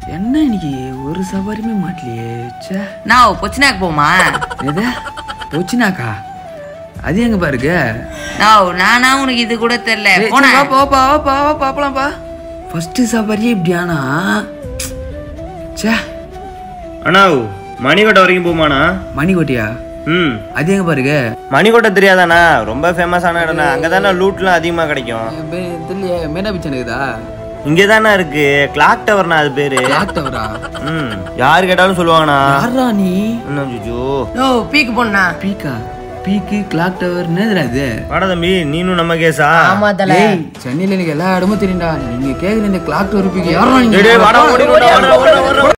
என்ன இன்னைக்கு ஒரு சவாரியுமே மாட்டலையே ச்சே நான் பொச்சினாக்கு போமா எது போச்சுனாக்கா அது எங்க பாருங்க நான் நானா உனக்கு இது கூட தெரியல போன வாப்பா வாப்பா வாப்பா வா பாப்பலாம்ப்பா ஃபர்ஸ்ட் சவாரியே இப்படியானா ச்சே அண்ணா மணிக்கோட்டை வரைக்கும் போமாண்ணா மணிக்கோட்டையா ம் அது எங்க பாருங்க மணிக்கோட்டை தெரியாதாண்ணா ரொம்ப ஃபேமஸான இடம்ண்ணா அங்கே தானே லூட்லாம் அதிகமாக கிடைக்கும் தெரியலையே மேனா பீச் இருக்குதா இங்கே தானே இருக்கு கிளாக் டவர்ண்ணா அது பேரு கிளாக் டவரா ம் யார் கேட்டாலும் சொல்லுவாங்கண்ணா யாரா நீ இன்னும் ஜிஜோ ஓ பீக்கு போனா பீக்கா பீக்கு கிளாக் டவர் என்னதுடா இது வாடா தம்பி நீனும் நம்ம கேஸா ஆமா தல ஏய் சென்னையில எனக்கு எல்லா இடமும் தெரியும்டா நீங்க கேக்குற இந்த கிளாக் டவர் பீக்கு யாரா நீங்க டேய், டேய், வாடா, ஓடி, ஓடி, ஓடி, ஓடி, ஓடி.